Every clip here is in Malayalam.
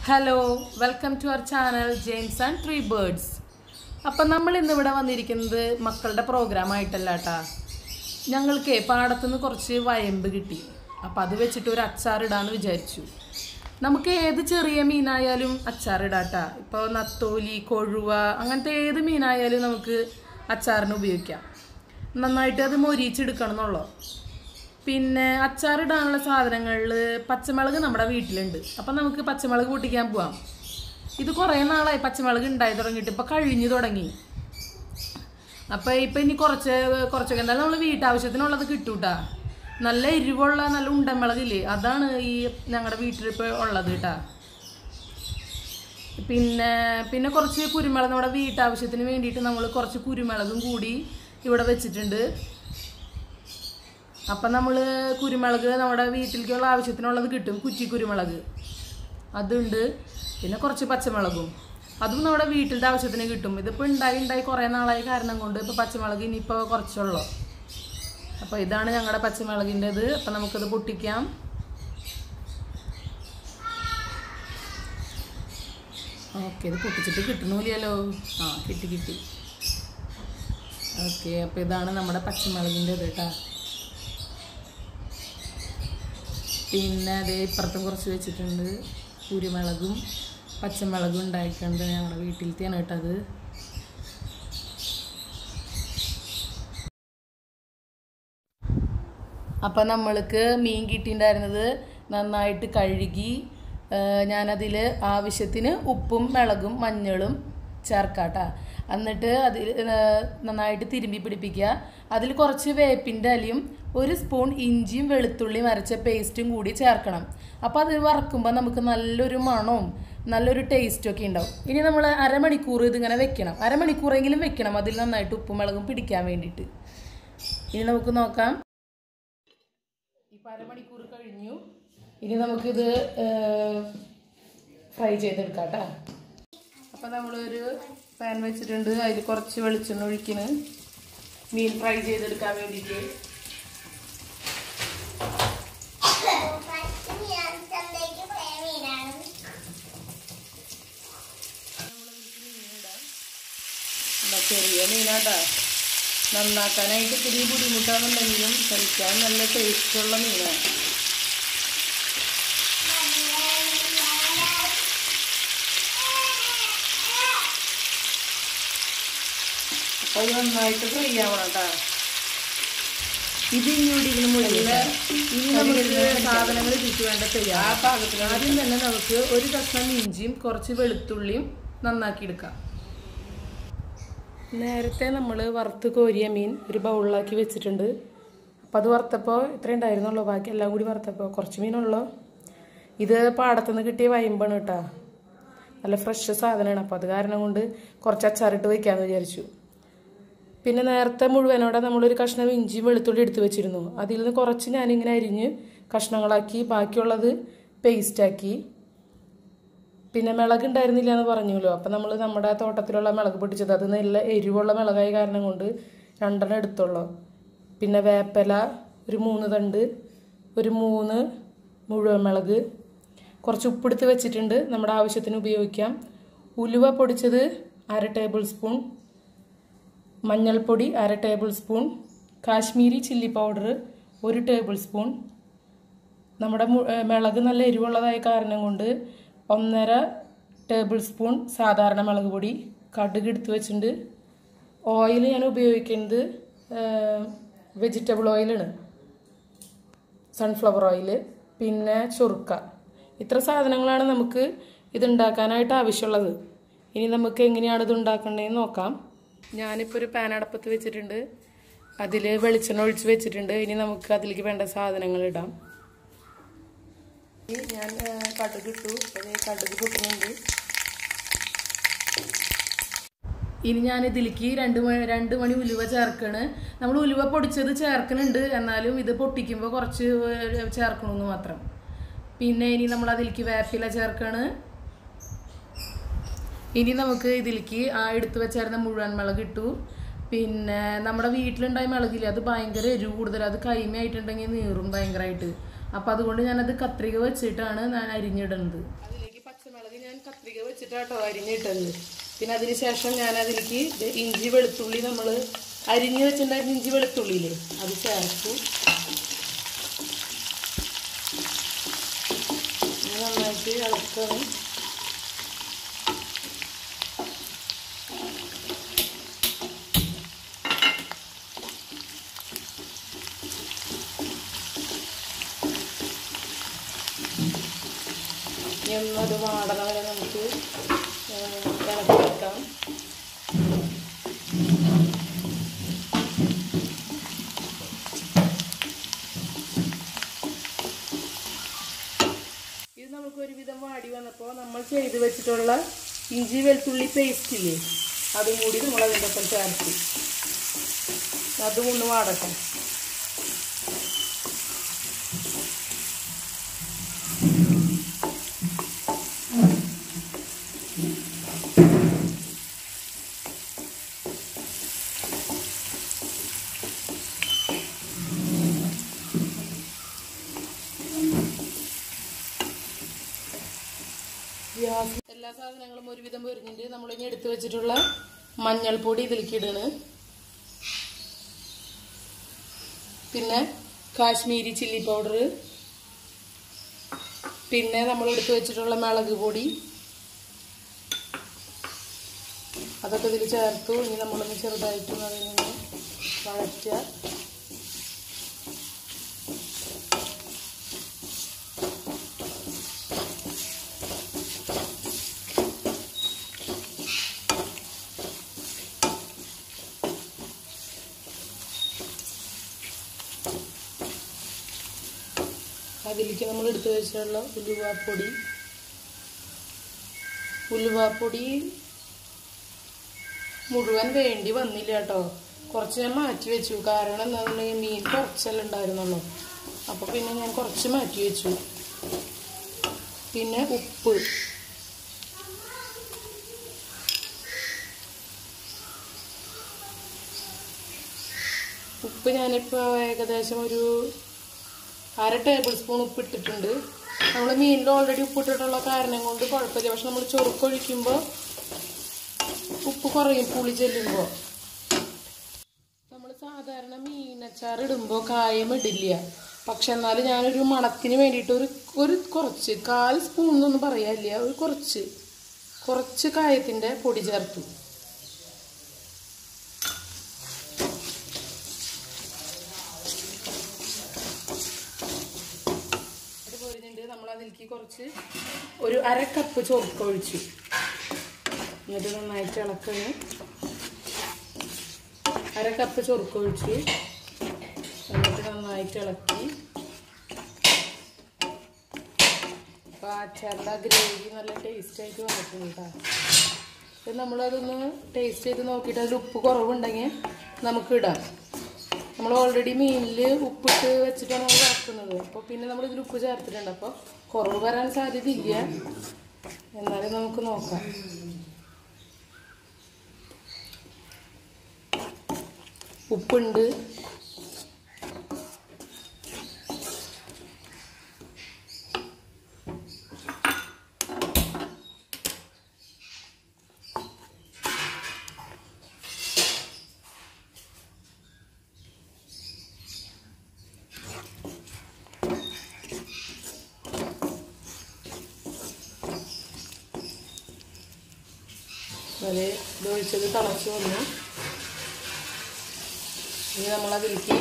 hello welcome to our channel James and three birds അപ്പം നമ്മൾ ഇന്നിവിടെ വന്നിരിക്കുന്നത് മക്കളുടെ പ്രോഗ്രാം ആയിട്ടല്ല കേട്ടാ ഞങ്ങൾക്ക് പാടത്തുനിന്ന് കുറച്ച് വയമ്പ് കിട്ടി അപ്പം അത് വെച്ചിട്ട് ഒരു അച്ചാറിടാന്ന് വിചാരിച്ചു നമുക്ക് ഏത് ചെറിയ മീനായാലും അച്ചാറിടാട്ടാ ഇപ്പോൾ നത്തോലി കൊഴുവ അങ്ങനത്തെ ഏത് മീനായാലും നമുക്ക് അച്ചാറിന് ഉപയോഗിക്കാം നന്നായിട്ട് അത് മൊരിച്ചെടുക്കണം എന്നുള്ളൂ പിന്നെ അച്ചാറിടാനുള്ള സാധനങ്ങളിൽ പച്ചമുളക് നമ്മുടെ വീട്ടിലുണ്ട് അപ്പം നമുക്ക് പച്ചമുളക് പൊട്ടിക്കാൻ പോവാം ഇത് കുറേ നാളായി പച്ചമുളക് ഉണ്ടായി തുടങ്ങിയിട്ട് ഇപ്പം കഴിഞ്ഞു തുടങ്ങി അപ്പം ഇപ്പം ഇനി കുറച്ച് കുറച്ചൊക്കെ എന്തായാലും നമ്മൾ വീട്ടാവശ്യത്തിനുള്ളത് കിട്ടൂട്ടാ നല്ല എരിവുള്ള നല്ല ഉണ്ടമുളകില്ലേ അതാണ് ഈ ഞങ്ങളുടെ വീട്ടിലിപ്പോൾ ഉള്ളത് കേട്ടാ പിന്നെ പിന്നെ കുറച്ച് കുരുമുളക് നമ്മുടെ വീട്ടാവശ്യത്തിന് വേണ്ടിയിട്ട് നമ്മൾ കുറച്ച് കുരുമുളകും കൂടി ഇവിടെ വെച്ചിട്ടുണ്ട് അപ്പം നമ്മൾ കുരുമുളക് നമ്മുടെ വീട്ടിലേക്കുള്ള ആവശ്യത്തിനുള്ളത് കിട്ടും കുറ്റി കുരുമുളക് അതുണ്ട് പിന്നെ കുറച്ച് പച്ചമുളകും അതും നമ്മുടെ വീട്ടിലത്തെ ആവശ്യത്തിന് കിട്ടും ഇതിപ്പോൾ ഉണ്ടായി ഉണ്ടായി കുറേ നാളായി കാരണം കൊണ്ട് ഇപ്പോൾ പച്ചമുളക് ഇനിയിപ്പോൾ കുറച്ചുള്ളൂ അപ്പോൾ ഇതാണ് ഞങ്ങളുടെ പച്ചമുളകിൻ്റെത് അപ്പം നമുക്കത് പൊട്ടിക്കാം ഓക്കെ ഇത് പൊട്ടിച്ചിട്ട് കിട്ടണില്ലല്ലോ ആ കിട്ടി കിട്ടി ഓക്കെ അപ്പോൾ ഇതാണ് നമ്മുടെ പച്ചമുളകിൻ്റെത് കേട്ടോ പിന്നെ അതേ ഇപ്പുറത്തും കുറച്ച് വെച്ചിട്ടുണ്ട് കുരുമുളകും പച്ചമുളകും ഉണ്ടായിട്ടുണ്ട് ഞങ്ങളുടെ വീട്ടിലത്തെയാണ് കേട്ടത് അപ്പം നമ്മൾക്ക് മീൻ കിട്ടിയിട്ടുണ്ടായിരുന്നത് നന്നായിട്ട് കഴുകി ഞാനതിൽ ആവശ്യത്തിന് ഉപ്പും മുളകും മഞ്ഞളും ചേർക്കാട്ടാ എന്നിട്ട് അതിൽ നന്നായിട്ട് തിരുമ്പി പിടിപ്പിക്കുക അതിൽ കുറച്ച് വേപ്പിൻ്റെ അലിയും ഒരു സ്പൂൺ ഇഞ്ചിയും വെളുത്തുള്ളിയും അരച്ച പേസ്റ്റും കൂടി ചേർക്കണം അപ്പോൾ അത് വറക്കുമ്പോൾ നമുക്ക് നല്ലൊരു മണവും നല്ലൊരു ടേസ്റ്റും ഒക്കെ ഉണ്ടാവും ഇനി നമ്മൾ അരമണിക്കൂർ ഇതിങ്ങനെ വെക്കണം അരമണിക്കൂറെങ്കിലും വെക്കണം അതിൽ നന്നായിട്ട് ഉപ്പും മുളകും പിടിക്കാൻ വേണ്ടിയിട്ട് ഇനി നമുക്ക് നോക്കാം ഇപ്പം അരമണിക്കൂർ കഴിഞ്ഞു ഇനി നമുക്കിത് ഫ്രൈ ചെയ്തെടുക്കാം കേട്ടോ അപ്പം നമ്മളൊരു പാൻ വെച്ചിട്ടുണ്ട് അതിൽ കുറച്ച് വെളിച്ചെണ്ണ ഒഴിക്കണ് മീൻ ഫ്രൈ ചെയ്തെടുക്കാൻ വേണ്ടിയിട്ട് എന്താ ചെറിയ മീനാട്ടാ നന്നാക്കാനായിട്ട് ഇത്തിരി ബുദ്ധിമുട്ടാണെന്നുണ്ടെങ്കിലും കഴിക്കാൻ നല്ല ടേസ്റ്റുള്ള മീനാണ് അപ്പോൾ ഇത് നന്നായിട്ട് ഫ്രൈ ആവണം കേട്ടോ ഇത് ഇങ്ങോട്ട് മുഴുവൻ ഇനി നമുക്ക് സാധനങ്ങൾ ഇതിക്ക് വേണ്ട ചെയ്യാം ആ പാകത്തിൽ ആദ്യം തന്നെ നമുക്ക് ഒരു കഷ്ണം ഇഞ്ചിയും കുറച്ച് വെളുത്തുള്ളിയും നന്നാക്കി എടുക്കാം നേരത്തെ നമ്മൾ വറുത്ത് കോരിയ മീൻ ഒരു ബൗളിലാക്കി വെച്ചിട്ടുണ്ട് അപ്പോൾ അത് വറുത്തപ്പോൾ ഇത്രയും ഉണ്ടായിരുന്നുള്ളൂ ബാക്കി എല്ലാം കൂടി വറുത്തപ്പോൾ കുറച്ച് മീനുള്ളൂ ഇത് പാടത്തുനിന്ന് കിട്ടിയ വയമ്പാണ് കേട്ടോ നല്ല ഫ്രഷ് സാധനമാണ് അപ്പോൾ അത് കാരണം കൊണ്ട് കുറച്ച് അച്ചാറിട്ട് വയ്ക്കാമെന്ന് വിചാരിച്ചു പിന്നെ നേരത്തെ മുഴുവനോടെ നമ്മളൊരു കഷ്ണം ഇഞ്ചിയും വെളുത്തുള്ളി എടുത്ത് വെച്ചിരുന്നു അതിൽ നിന്ന് കുറച്ച് ഞാനിങ്ങനെ അരിഞ്ഞ് കഷ്ണങ്ങളാക്കി ബാക്കിയുള്ളത് പേസ്റ്റാക്കി പിന്നെ മിളക് ഉണ്ടായിരുന്നില്ല എന്ന് പറഞ്ഞല്ലോ അപ്പം നമ്മൾ നമ്മുടെ തോട്ടത്തിലുള്ള മിളക് പൊട്ടിച്ചത് അത് നല്ല എരിവുള്ള മിളകായ കാരണം കൊണ്ട് രണ്ടെണ്ണം എടുത്തുള്ളൂ പിന്നെ വേപ്പല ഒരു മൂന്ന് തണ്ട് ഒരു മൂന്ന് മുഴുവൻ മിളക് കുറച്ച് ഉപ്പെടുത്ത് വെച്ചിട്ടുണ്ട് നമ്മുടെ ആവശ്യത്തിന് ഉപയോഗിക്കാം ഉലുവ പൊടിച്ചത് അര ടേബിൾ സ്പൂൺ മഞ്ഞൾപ്പൊടി അര tablespoon Kashmiri chilli powder ഒരു ടേബിൾ സ്പൂൺ നമ്മുടെ മിളക് നല്ല എരിവുള്ളതായ കാരണം കൊണ്ട് ഒന്നര ടേബിൾ സ്പൂൺ സാധാരണ മുളക് പൊടി കടുക് എടുത്ത് വെച്ചിട്ടുണ്ട് ഓയിൽ ഞാൻ ഉപയോഗിക്കുന്നത് വെജിറ്റബിൾ ഓയിലാണ് സൺഫ്ലവർ ഓയിൽ പിന്നെ ചുറുക്ക ഇത്ര സാധനങ്ങളാണ് നമുക്ക് ഇതുണ്ടാക്കാനായിട്ട് ആവശ്യമുള്ളത് ഇനി നമുക്ക് എങ്ങനെയാണ് ഇത് ഉണ്ടാക്കേണ്ടതെന്ന് നോക്കാം ഞാനിപ്പോൾ ഒരു പാൻ അടപ്പത്ത് വെച്ചിട്ടുണ്ട് അതിൽ വെളിച്ചെണ്ണ ഒഴിച്ച് വെച്ചിട്ടുണ്ട് ഇനി നമുക്ക് അതിലേക്ക് വേണ്ട സാധനങ്ങൾ ഇടാം ഞാൻ കടുക് ഇട്ടു അത് കടുക് പൊട്ടുന്നുണ്ട് ഇനി ഞാൻ ഇതിലേക്ക് രണ്ട് മണി രണ്ട് മണി ഉലുവ ചേർക്കണ് നമ്മൾ ഉലുവ പൊടിച്ചത് ചേർക്കുന്നുണ്ട് എന്നാലും ഇത് പൊട്ടിക്കുമ്പോൾ കുറച്ച് ചേർക്കണമെന്ന് മാത്രം പിന്നെ ഇനി നമ്മൾ അതിലേക്ക് വേപ്പില ചേർക്കണ് ഇനി നമുക്ക് ഇതിലേക്ക് ആ എടുത്തു വെച്ചായിരുന്ന മുഴുവൻ മുളക് ഇട്ടു പിന്നെ നമ്മുടെ വീട്ടിലുണ്ടായ മുളകില്ലേ അത് ഭയങ്കര എരിവ് കൂടുതൽ അത് കൈമയായിട്ടുണ്ടെങ്കിൽ നീറും ഭയങ്കരമായിട്ട് അപ്പം അതുകൊണ്ട് ഞാനത് കത്രിക വെച്ചിട്ടാണ് ഞാൻ അരിഞ്ഞിടുന്നത് അതിലേക്ക് പച്ചമുളക് വെച്ചിട്ടാട്ടോ അരിഞ്ഞിട്ടത് പിന്നെ അതിന് ശേഷം ഞാൻ അതിലേക്ക് ദേ ഇഞ്ചി വെളുത്തുള്ളി നമ്മൾ അരിഞ്ഞ് വെച്ചിട്ടുണ്ടായിരുന്ന ഇഞ്ചി വെളുത്തുള്ളിയില്ലേ അത് ചേർത്തു ഇനി നന്നായിട്ട് ഇളക്കണം ഇനി ഒന്നത് വാടണ വരെ നമുക്ക് ഇളക്കി വെക്കാം ഇത് നമുക്ക് ഒരുവിധം വാടി വന്നപ്പോൾ നമ്മൾ ചെയ്ത് വെച്ചിട്ടുള്ള ഇഞ്ചി വെളുത്തുള്ളി പേസ്റ്റ് ഇല്ലേ അതും കൂടി നമ്മൾ അതിൻ്റെ ഒപ്പം ചേർത്ത് അതും ഒന്ന് വാടട്ടെ ഗ്യാസ് എല്ലാ സാധനങ്ങളും ഒരുവിധം പൊരിഞ്ഞിട്ട് നമ്മൾ ഇനി എടുത്തു വെച്ചിട്ടുള്ള മഞ്ഞൾപ്പൊടി ഇതിലേക്ക് ഇടണ് പിന്നെ കാശ്മീരി ചില്ലി പൗഡർ പിന്നെ നമ്മൾ എടുത്തു വെച്ചിട്ടുള്ള മുളക് പൊടി അതൊക്കെ ഇതിൽ ചേർത്തു ഇനി നമ്മളൊന്ന് ചെറുതായിട്ട് അതിനൊന്ന് വഴറ്റുക അതിലേക്ക് നമ്മൾ എടുത്തു വെച്ചിട്ടുള്ള ഉലുവാപ്പൊടി ഉലുവാപ്പൊടി മുഴുവൻ വേണ്ടി വന്നില്ല കേട്ടോ കുറച്ച് ഞാൻ മാറ്റി വെച്ചു കാരണം എന്താണെന്നുണ്ടെങ്കിൽ മീൻ കുറച്ചല്ലേ ഉണ്ടായിരുന്നുള്ളൂ അപ്പോൾ പിന്നെ ഞാൻ കുറച്ച് മാറ്റി വെച്ചു പിന്നെ ഉപ്പ് ഉപ്പ് ഞാനിപ്പോൾ ഏകദേശം ഒരു അര ടേബിൾ സ്പൂൺ ഉപ്പ് ഇട്ടിട്ടുണ്ട് നമ്മൾ മീനിൽ ഓൾറെഡി ഉപ്പിട്ടിട്ടുള്ള കാരണം കൊണ്ട് കുഴപ്പമില്ല പക്ഷെ നമ്മൾ ചൊറുക്കൊഴിക്കുമ്പോൾ ഉപ്പ് കുറയും പുളി ചെല്ലുമ്പോൾ നമ്മൾ സാധാരണ മീനച്ചാർ ഇടുമ്പോൾ കായം ഇടില്ല പക്ഷെ എന്നാലും ഞാനൊരു മണത്തിന് വേണ്ടിയിട്ട് ഒരു ഒരു കുറച്ച് കാൽ സ്പൂൺ എന്നൊന്നും പറയാനില്ല ഒരു കുറച്ച് കുറച്ച് കായത്തിൻ്റെ പൊടി ചേർത്തു അത് പോരുന്നുണ്ട് നമ്മൾ അതിലേക്ക് കുറച്ച് ഒരു അര കപ്പ് ചൊറുക്ക ഒഴിച്ചു എന്നിട്ട് നന്നായിട്ട് ഇളക്കണ് അര കപ്പ് ചൊറുക്ക ഒഴിച്ച് എന്നിട്ട് നന്നായിട്ട് ഇളക്കി അപ്പോൾ അച്ചാറിൻ്റെ ആ ഗ്രേവി നല്ല ടേസ്റ്റ് ആയിട്ട് വന്നിട്ടുണ്ട് കേട്ടോ ഇത് നമ്മളതൊന്ന് ടേസ്റ്റ് ചെയ്ത് നോക്കിയിട്ട് അതിൽ ഉപ്പ് കുറവുണ്ടെങ്കിൽ നമുക്ക് ഇടാം നമ്മൾ ഓൾറെഡി മീനിൽ ഉപ്പിട്ട് വെച്ചിട്ടാണ് നമ്മൾ വറക്കുന്നത് അപ്പോൾ പിന്നെ നമ്മൾ ഇതിൽ ഉപ്പ് ചേർത്തിട്ടുണ്ട് അപ്പോൾ കുറവ് വരാൻ സാധ്യതയില്ല എന്നാലും നമുക്ക് നോക്കാം ഉപ്പുണ്ട് അത് ഇത് ഒഴിച്ചത് തിളച്ച് വന്നു ഇനി നമ്മളതിലേക്ക്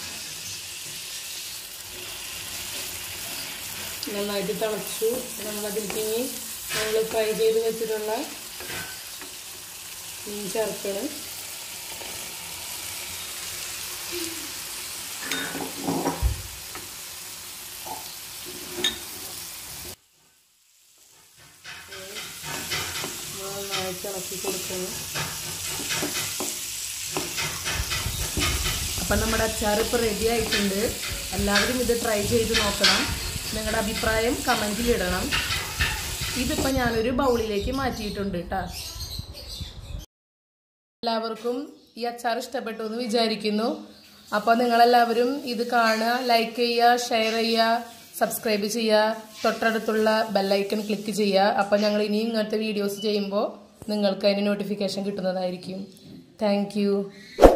നന്നായിട്ട് തിളച്ചു നമ്മളതിലേക്ക് ഇനി നമ്മൾ ഫ്രൈ ചെയ്ത് വെച്ചിട്ടുള്ള മീൻ ചേർക്കണം നന്നായിട്ട് ഇളക്കി കൊടുക്കണം അപ്പം നമ്മുടെ അച്ചാർ ഇപ്പോൾ റെഡി ആയിട്ടുണ്ട് എല്ലാവരും ഇത് ട്രൈ ചെയ്ത് നോക്കണം നിങ്ങളുടെ അഭിപ്രായം കമൻറ്റിൽ ഇടണം ഇതിപ്പോൾ ഞാനൊരു ബൗളിലേക്ക് മാറ്റിയിട്ടുണ്ട് കേട്ടോ എല്ലാവർക്കും ഈ അച്ചാർ ഇഷ്ടപ്പെട്ടു എന്ന് വിചാരിക്കുന്നു അപ്പോൾ നിങ്ങളെല്ലാവരും ഇത് കാണുക ലൈക്ക് ചെയ്യുക ഷെയർ ചെയ്യുക സബ്സ്ക്രൈബ് ചെയ്യുക തൊട്ടടുത്തുള്ള ബെല്ലൈക്കൺ ക്ലിക്ക് ചെയ്യുക അപ്പോൾ ഞങ്ങൾ ഇനിയും ഇങ്ങനത്തെ വീഡിയോസ് ചെയ്യുമ്പോൾ നിങ്ങൾക്ക് അതിന് നോട്ടിഫിക്കേഷൻ കിട്ടുന്നതായിരിക്കും താങ്ക്